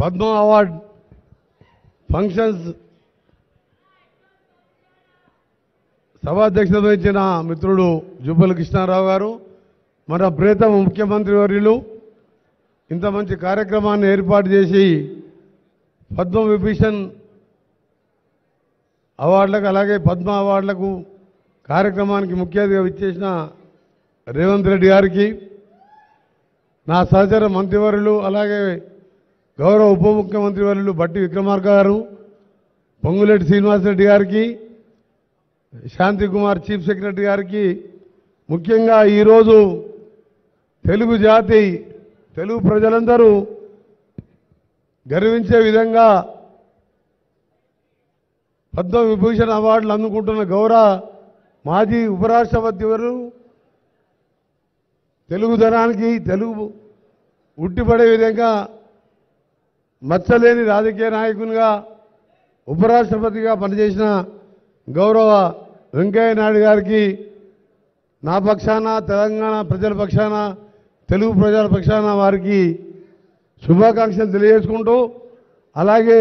Padma award functions సభాధ్యక్షత వహించిన మిత్రుడు జుబ్బల కృష్ణారావు గారు మన ప్రియతమ ముఖ్యమంత్రి వర్యులు ఇంత మంచి కార్యక్రమాన్ని ఏర్పాటు చేసి పద్మ విభూషణ్ అవార్డులకు అలాగే పద్మ అవార్డులకు కార్యక్రమానికి ముఖ్య అతిథిగా ఇచ్చేసిన రేవంత్ రెడ్డి గారికి నా సహచర మంత్రివర్యులు అలాగే గౌరవ ఉప ముఖ్యమంత్రి వర్యులు బట్టి విక్రమార్క గారు పొంగులేటి శ్రీనివాసరెడ్డి గారికి శాంతి కుమార్ చీఫ్ సెక్రటరీ గారికి ముఖ్యంగా ఈరోజు తెలుగు జాతి తెలుగు ప్రజలందరూ గర్వించే విధంగా పద్మ విభూషణ్ అవార్డులు అందుకుంటున్న గౌరవ మాజీ ఉపరాష్ట్రపతి వారు తెలుగుదనానికి తెలుగు ఉట్టిపడే విధంగా మచ్చలేని రాజకీయ నాయకునిగా ఉపరాష్ట్రపతిగా పనిచేసిన గౌరవ వెంకయ్య నాయుడు గారికి నా పక్షాన తెలంగాణ ప్రజల పక్షాన తెలుగు ప్రజల పక్షాన వారికి శుభాకాంక్షలు తెలియజేసుకుంటూ అలాగే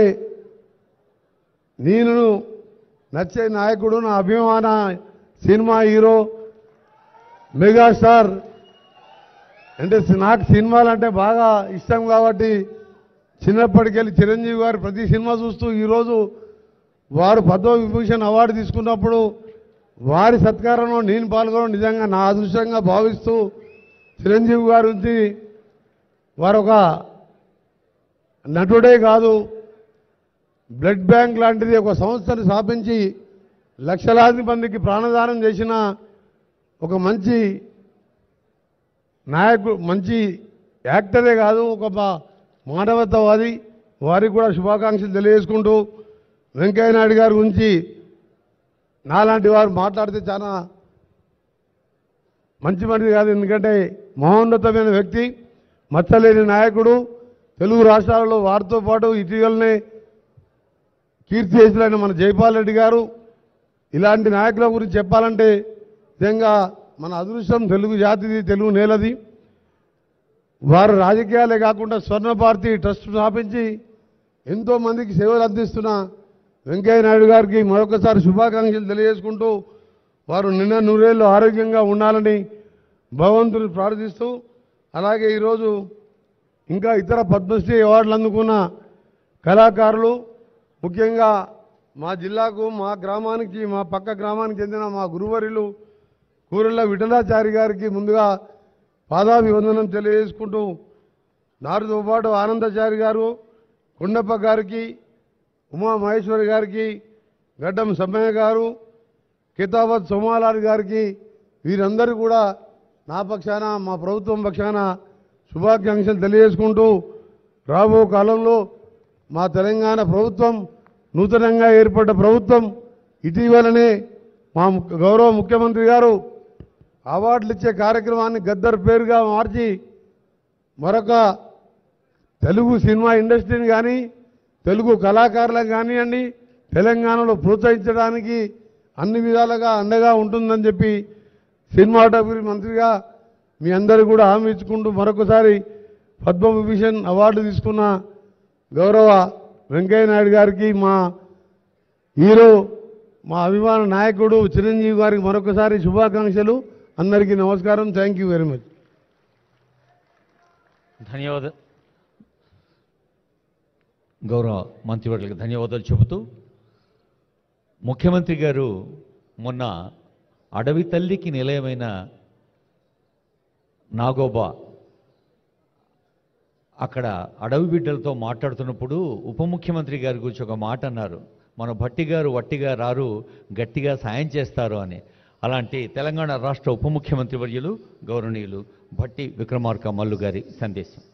నేను నచ్చే నాయకుడు నా అభిమాన సినిమా హీరో మెగాస్టార్ అంటే నాకు సినిమాలు అంటే బాగా ఇష్టం కాబట్టి చిన్నప్పటికెళ్ళి చిరంజీవి గారు ప్రతి సినిమా చూస్తూ ఈరోజు వారు పద్మ విభూషణ్ అవార్డు తీసుకున్నప్పుడు వారి సత్కారంలో నేను పాల్గొనడం నిజంగా నా అదృష్టంగా భావిస్తూ చిరంజీవి గారి నుంచి వారు ఒక నటుడే కాదు బ్లడ్ బ్యాంక్ లాంటిది ఒక సంస్థను స్థాపించి లక్షలాది మందికి ప్రాణదానం చేసిన ఒక మంచి నాయకుడు మంచి యాక్టరే కాదు ఒక మా- మానవతావాది వారికి కూడా శుభాకాంక్షలు తెలియజేసుకుంటూ వెంకయ్య నాయుడు గారి గురించి నాలాంటి వారు మాట్లాడితే చాలా మంచి మనిషి కాదు ఎందుకంటే మహోన్నతమైన వ్యక్తి మచ్చలేని నాయకుడు తెలుగు రాష్ట్రాలలో వారితో పాటు ఇటీవలనే కీర్తి చేసిన మన జైపాల్ రెడ్డి గారు ఇలాంటి నాయకుల గురించి చెప్పాలంటే నిజంగా మన అదృష్టం తెలుగు జాతిది తెలుగు నేలది వారు రాజకీయాలే కాకుండా స్వర్ణ భారతి ట్రస్ట్ స్థాపించి ఎంతో మందికి సేవలు అందిస్తున్న వెంకయ్య నాయుడు గారికి మరొకసారి శుభాకాంక్షలు తెలియజేసుకుంటూ వారు నిన్న నూరేళ్ళు ఆరోగ్యంగా ఉండాలని భగవంతుని ప్రార్థిస్తూ అలాగే ఈరోజు ఇంకా ఇతర పద్మశ్రీ అవార్డులు అందుకున్న కళాకారులు ముఖ్యంగా మా జిల్లాకు మా గ్రామానికి మా పక్క గ్రామానికి చెందిన మా గురువరులు కూరళ్ళ విఠలాచారి గారికి ముందుగా పాదాభివందనం తెలియజేసుకుంటూ నారుతో పాటు ఆనందచారి గారు కొండప్ప గారికి ఉమా మహేశ్వరి గారికి గడ్డం సమ్మయ్య గారు కితాబత్ సోమాలాల్ గారికి వీరందరూ కూడా నా పక్షాన మా ప్రభుత్వం పక్షాన శుభాకాంక్షలు తెలియజేసుకుంటూ రాబో కాలంలో మా తెలంగాణ ప్రభుత్వం నూతనంగా ఏర్పడ్డ ప్రభుత్వం ఇటీవలనే మా ము- గౌరవ ముఖ్యమంత్రి గారు అవార్డులు ఇచ్చే కార్యక్రమాన్ని గద్దర్ పేరుగా మార్చి మరొక తెలుగు సినిమా ఇండస్ట్రీని కానీ తెలుగు కళాకారులకు కానివ్వండి తెలంగాణలో ప్రోత్సహించడానికి అన్ని విధాలుగా అండగా ఉంటుందని చెప్పి సినిమాటోగ్రఫీ మంత్రిగా మీ అందరూ కూడా హామీ ఇచ్చుకుంటూ మరొకసారి పద్మవిభూషణ్ అవార్డు తీసుకున్న గౌరవ వెంకయ్య నాయుడు గారికి మా హీరో మా అభిమాన నాయకుడు చిరంజీవి గారికి మరొకసారి శుభాకాంక్షలు అందరికీ నమస్కారం థ్యాంక్ యూ వెరీ మచ్ ధన్యవాద గౌరవ మంత్రివర్యులకు ధన్యవాదాలు చెబుతూ ముఖ్యమంత్రి గారు మొన్న అడవి తల్లికి నిలయమైన నాగోబా అక్కడ అడవి బిడ్డలతో మాట్లాడుతున్నప్పుడు ఉప ముఖ్యమంత్రి గారి గురించి ఒక మాట అన్నారు మన భట్టి గారు వట్టిగా రారు గట్టిగా సాయం చేస్తారు అని అలాంటి తెలంగాణ రాష్ట్ర ఉప ముఖ్యమంత్రి వర్యులు గౌరవనీయులు భట్టి విక్రమార్క మల్లు గారి సందేశం